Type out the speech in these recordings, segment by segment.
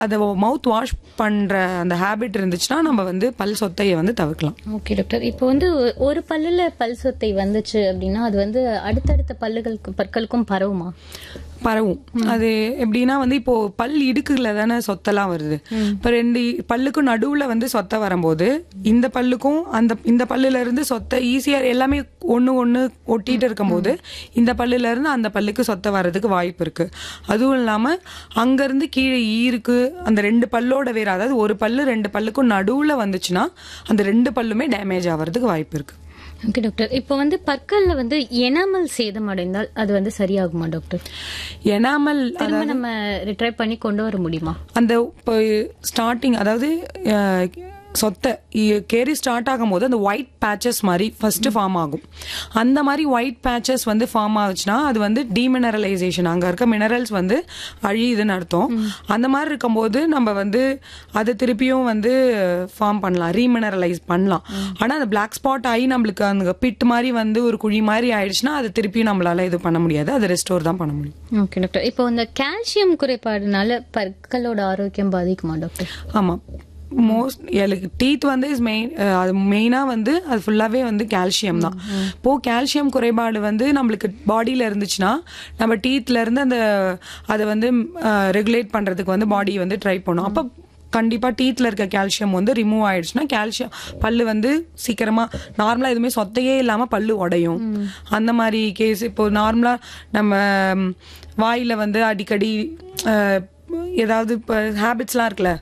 அதை mouth wash பண்ற அந்த ஹேபிட் இருந்துச்சுன்னா நம்ம வந்து பல் சொத்தையை வந்து தவிர்க்கலாம் ஓகே டாக்டர் இப்போ வந்து ஒ- ஒரு பல்லுல பல் சொத்தை வந்துச்சு அப்படின்னா அது வந்து அடுத்தடுத்த பல்லுகளுக்கு பற்களுக்கும் பரவுமா பரவும் அது எப்படின்னா வந்து இப்போ பல் இடுக்குல தானே சொத்தெல்லாம் வருது இப்போ ரெண்டு இ- பல்லுக்கும் நடுவுல வந்து சொத்தை வரும்போது இந்த பல்லுக்கும் அந்த இந்த பல்லுல இருந்து சொத்தை ஈஸியா எல்லாமே ஒண்ணு ஒண்ணு ஒட்டிட்டு இருக்கும்போது இந்த பல்லுல இருந்து அந்த பல்லுக்கு சொத்தை வர்றதுக்கு வாய்ப்பு இருக்கு அதுவும் இல்லாம அங்க இருந்து கீழே ஈருக்கு அந்த ரெண்டு பல்லோட வேற அதாவது ஒரு பல்லு ரெண்டு பல்லுக்கும் நடுவுல வந்துச்சுன்னா அந்த ரெண்டு பல்லுமே டேமேஜ் ஆகிறதுக்கு வாய்ப்பு இருக்கு ஓகே டாக்டர் இப்போ வந்து பற்கள்ல வந்து எனாமல் சேதம் அடைந்தால் அது வந்து சரியாகுமா டாக்டர் எனாமல் திரும்ப நம்ம ரிட்ரை பண்ணி கொண்டு வர முடியுமா அந்த இப்போ ஸ்டார்டிங் அதாவது அஹ், சொத்தை இ- கேரி ஸ்டார்ட் ஆகும்போது அந்த ஒயிட் பேச்சஸ் மாதிரி ஃபர்ஸ்ட் ஃபார்ம் ஆகும் அந்த மாதிரி ஒயிட் பேச்சஸ் வந்து ஃபார்ம் ஆகுச்சுன்னா அது வந்து டீமினரலைசேஷன் அங்க இருக்க மினரல்ஸ் வந்து அழியுதுன்னு அர்த்தம் அந்த மாதிரி இருக்கும்போது நம்ம வந்து அது திருப்பியும் வந்து ஃபார்ம் பண்ணலாம் ரீமினரலைஸ் பண்ணலாம் ஆனா அந்த பிளாக் ஸ்பாட் ஆகி நம்மளுக்கு அந்த பிட் மாதிரி வந்து ஒரு குழி மாதிரி ஆயிடுச்சுன்னா அது திருப்பியும் நம்மளால இது பண்ண முடியாது அது ரெஸ்டோர் தான் பண்ண முடியும் ஓகே டாக்டர் இப்போ இந்த கால்சியம் குறைபாடுனால பற்களோட ஆரோக்கியம் பாதிக்குமா டாக்டர் ஆமா மோஸ்ட் எனக்கு டீத் வந்து இஸ் மெயின் அது மெயினாக வந்து அது ஃபுல்லாகவே வந்து கால்சியம் தான் இப்போ கால்சியம் குறைபாடு வந்து நம்மளுக்கு பாடியில் இருந்துச்சுன்னா நம்ம டீத்ல இருந்து அந்த அதை வந்து ரெகுலேட் பண்ணுறதுக்கு வந்து பாடி வந்து ட்ரை பண்ணும் அப்போ கண்டிப்பாக டீத்தில் இருக்க கால்சியம் வந்து ரிமூவ் ஆயிடுச்சுன்னா கால்சியம் பல்லு வந்து சீக்கிரமாக நார்மலாக எதுவுமே சொத்தையே இல்லாமல் பல்லு உடையும் அந்த மாதிரி கேஸ் இப்போ நார்மலாக நம்ம ம், வாயில வந்து அடிக்கடி அஹ், ஏதாவது இப்போ ஹேபிட்ஸ்லாம் இருக்குல்ல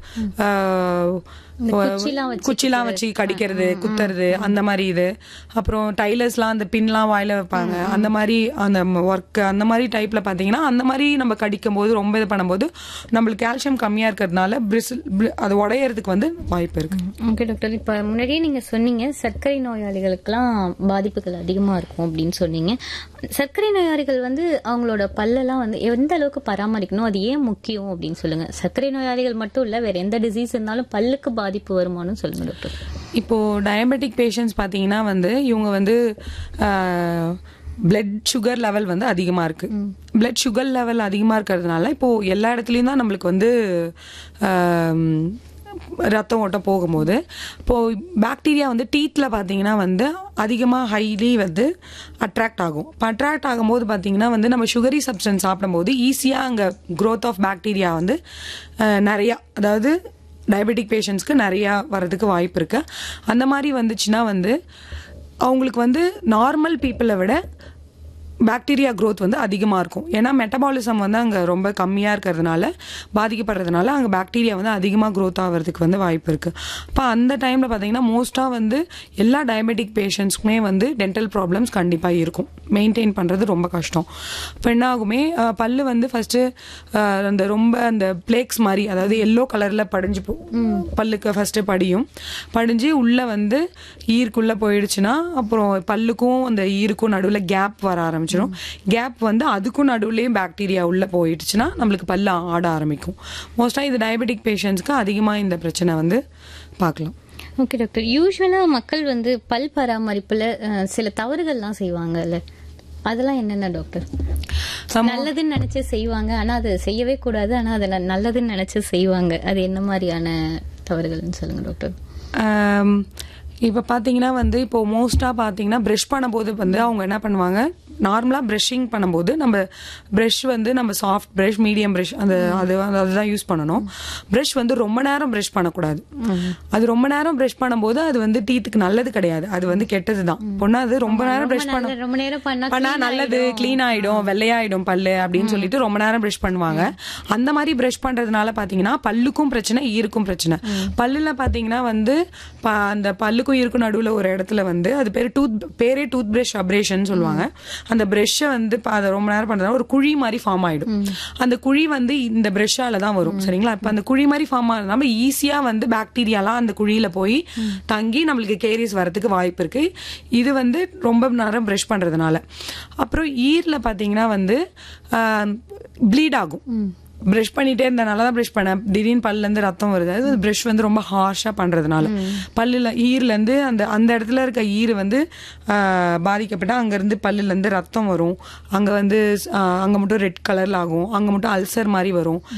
அஹ், குச்சிலாம் வச்சு குச்சிலாம் வச்சு கடிக்கிறது குத்துறது அந்த மாதிரி இது அப்புறம் டைலர்ஸ்லாம் அந்த பின்லாம் வாயில வைப்பாங்க அந்த மாதிரி அந்த ஒர்க் அந்த மாதிரி டைப்ல பாத்தீங்கன்னா அந்த மாதிரி நம்ம கடிக்கும் போது ரொம்ப இது பண்ணும்போது நம்மளுக்கு கால்சியம் கம்மியா இருக்கிறதுனால பிரிசில் அது உடையறதுக்கு வந்து வாய்ப்பு இருக்கு ஓகே டாக்டர் இப்போ முன்னாடியே நீங்க சொன்னீங்க சர்க்கரை நோயாளிகளுக்கெல்லாம் பாதிப்புகள் அதிகமா இருக்கும் அப்படின்னு சொன்னீங்க சர்க்கரை நோயாளிகள் வந்து அவங்களோட பல்லெல்லாம் வந்து எந்த அளவுக்கு பராமரிக்கணும் அது ஏன் முக்கியம் அப்படின்னு சொல்லுங்க சர்க்கரை நோயாளிகள் மட்டும் இல்ல வேற எந்த டிசீஸ் இருந்தாலும் பல்லுக்கு பாதிப்பு வருமானு சொல்லுங்க டாக்டர் இப்போ டயபெட்டிக் பேஷண்ட்ஸ் பார்த்தீங்கன்னா வந்து இவங்க வந்து பிளட் சுகர் லெவல் வந்து அதிகமாக இருக்கு பிளட் சுகர் லெவல் அதிகமாக இருக்கிறதுனால இப்போ எல்லா இடத்துலையும் தான் நம்மளுக்கு வந்து ஆம், ரத்தம் ஓட்டம் போகும்போது இப்போ பாக்டீரியா வந்து டீத்ல பார்த்தீங்கன்னா வந்து அதிகமாக ஹைலி வந்து அட்ராக்ட் ஆகும் இப்போ அட்ராக்ட் ஆகும்போது பார்த்தீங்கன்னா வந்து நம்ம சுகரி சப்ஸ்டன்ஸ் சாப்பிடும்போது ஈஸியாக அங்கே growth ஆஃப் பாக்டீரியா வந்து அஹ், நிறையா அதாவது டயபெட்டிக் பேஷண்ட்ஸ்க்கு நிறையா வர்றதுக்கு வாய்ப்பு இருக்கு அந்த மாதிரி வந்துச்சுன்னா வந்து அவங்களுக்கு வந்து நார்மல் பீப்புளை விட பாக்டீரியா growth வந்து அதிகமாக இருக்கும் ஏன்னா மெட்டபாலிசம் வந்து அங்கே ரொம்ப கம்மியாக இருக்கிறதுனால பாதிக்கப்படுறதுனால அங்கே பாக்டீரியா வந்து அதிகமாக growth ஆகிறதுக்கு வந்து வாய்ப்பு இருக்குது அப்போ அந்த டைமில் பார்த்தீங்கன்னா மோஸ்ட்டாக வந்து எல்லா டயபெட்டிக் பேஷண்ட்ஸ்க்குமே வந்து டென்டல் ப்ராப்ளம்ஸ் கண்டிப்பாக இருக்கும் மெயின்டைன் பண்ணுறது ரொம்ப கஷ்டம் இப்போ என்ன ஆகுமே அஹ், பல்லு வந்து ஃபஸ்ட்டு அந்த ரொம்ப அந்த பிளேக்ஸ் மாதிரி அதாவது எல்லோ கலரில் படிஞ்சு போ பல்லுக்கு ஃபஸ்ட்டு படியும் படிஞ்சு உள்ளே வந்து ஈருக்குள்ளே போயிடுச்சுன்னா அப்புறம் பல்லுக்கும் அந்த ஈருக்கும் நடுவில் கேப் வர ஆரம்பிச்சிடும் கேப் வந்து அதுக்கும் நடுவுலயே பாக்டீரியா உள்ளே போயிடுச்சுன்னா நம்மளுக்கு பல்லு ஆட ஆரம்பிக்கும் மோஸ்ட்டாக இது டயபெட்டிக் பேஷண்ட்ஸ்க்கு அதிகமாக இந்த பிரச்சனை வந்து பார்க்கலாம் ஓகே டாக்டர் யூஸ்வலா மக்கள் வந்து பல் பராமரிப்புல அஹ், சில தவறுகள்லாம் செய்வாங்கல்ல அதெல்லாம் என்னென்ன டாக்டர் நல்லதுன்னு நினைச்சு செய்வாங்க ஆனா அது செய்யவே கூடாது ஆனா அதை ந- நல்லதுன்னு நினைச்சு செய்வாங்க அது என்ன மாதிரியான தவறுகள்னு சொல்லுங்க டாக்டர் ஆம், இப்போ பார்த்தீங்கன்னா வந்து இப்போ மோஸ்ட்டாக பார்த்தீங்கன்னா ப்ரஷ் பண்ணும்போது வந்து அவங்க என்ன பண்ணுவாங்க நார்மலாக ப்ரஷிங் பண்ணும்போது நம்ம ப்ரஷ் வந்து நம்ம சாஃப்ட் ப்ரஷ் மீடியம் ப்ரஷ் அந்த அது அதுதான் யூஸ் பண்ணணும் ப்ரஷ் வந்து ரொம்ப நேரம் ப்ரஷ் பண்ணக்கூடாது அது ரொம்ப நேரம் ப்ரஷ் பண்ணும்போது அது வந்து டீத்துக்கு நல்லது கிடையாது அது வந்து கெட்டது தான் பொண்ணு அது ரொம்ப நேரம் ப்ரஷ் பண்ண ரொம்ப நேரம் பண்ணா பண்ணா நல்லது க்ளீன் ஆயிடும் வெள்ளையாயிடும் பல்லு அப்படின்னு சொல்லிட்டு ரொம்ப நேரம் ப்ரஷ் பண்ணுவாங்க அந்த மாதிரி ப்ரஷ் பண்றதுனால பாத்தீங்கன்னா பல்லுக்கும் பிரச்சனை ஈருக்கும் பிரச்சனை பல்லுல பாத்தீங்கன்னா வந்து ப- அந்த பல்லுக்கும் ஈருக்கும் நடுவுல ஒரு இடத்துல வந்து அது பேரு டூத் பேரே டூத் பிரஷ் அப்ரேஷன் சொல்லுவாங்க அந்த பிரஷ்ஷை வந்து ப- அதை ரொம்ப நேரம் பண்றதுனால ஒரு குழி மாதிரி ஃபார்ம் ஆயிடும் அந்த குழி வந்து இந்த பிரஷ்ஷால தான் வரும் சரிங்களா இப்ப அந்த குழி மாதிரி ஃபார்ம் ஆனதுனால ஈஸியா வந்து பாக்டீரியாலாம் அந்த குழியில போய் தங்கி நம்மளுக்கு கேரிஸ் வரதுக்கு வாய்ப்பு இருக்கு இது வந்து ரொம்ப நேரம் ப்ரஷ் பண்றதுனால அப்புறம் ஈர்ல பாத்தீங்கன்னா வந்து ப்ளீட் ஆகும் ப்ரஷ் பண்ணிட்டே இருந்தனால தான் ப்ரஷ் பண்ணேன் திடீர்னு பல்ல இருந்து ரத்தம் வருது அது ப்ரஷ் வந்து ரொம்ப ஹார்ஷா பண்றதுனால பல்லுல ஈர்ல இருந்து அந்த அந்த இடத்துல இருக்க ஈர் வந்து ஆஹ், பாதிக்கப்பட்டா அங்க இருந்து பல்லுல இருந்து ரத்தம் வரும் அங்க வந்து ஆஹ், அங்க மட்டும் ரெட் கலர்ல ஆகும் அங்க மட்டும் அல்சர் மாதிரி வரும்